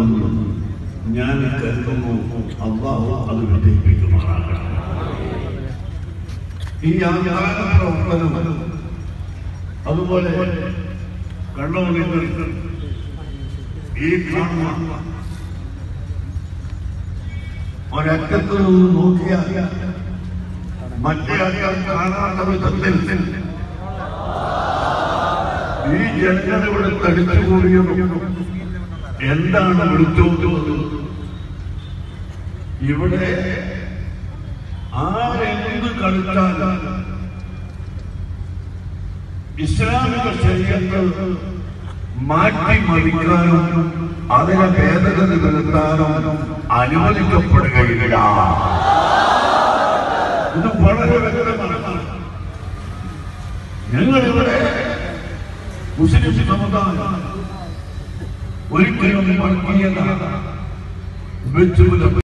കാണുമെന്ന് ഞാൻ കരുതുന്നു അള്ളാഹു അത് വിജയിപ്പിക്കുമാറാകണം ഈ ആചാര പ്രവർത്തനം അതുപോലെ കണ്ണൂരിൽ ഈ കാണുന്ന ഒരറ്റത്ത് നിന്ന് നോക്കിയാൽ മറ്റേ അറ്റം കാണാത്ത വിധത്തിൽ ഈ ജനങ്ങൾ ഇവിടെ തടിച്ചുകൂടിയതും എന്താണ് വിളിച്ചോട്ടുന്നത് ഇവിടെ ആരെന്ത് കളിച്ചാൽ ഇസ്ലാമിക ശരീരത്തിൽ മാറ്റി മറിക്കാനും അതിനെ ഭേദഗതി വരുത്താനും അനുവദിക്കപ്പെടുകയില്ല ഇത് വളരെ വ്യക്തമാണ് ഞങ്ങളിവിടെ മുസ്ലിം സമുദായം ഒരിക്കലും വർഗീയത വെച്ചു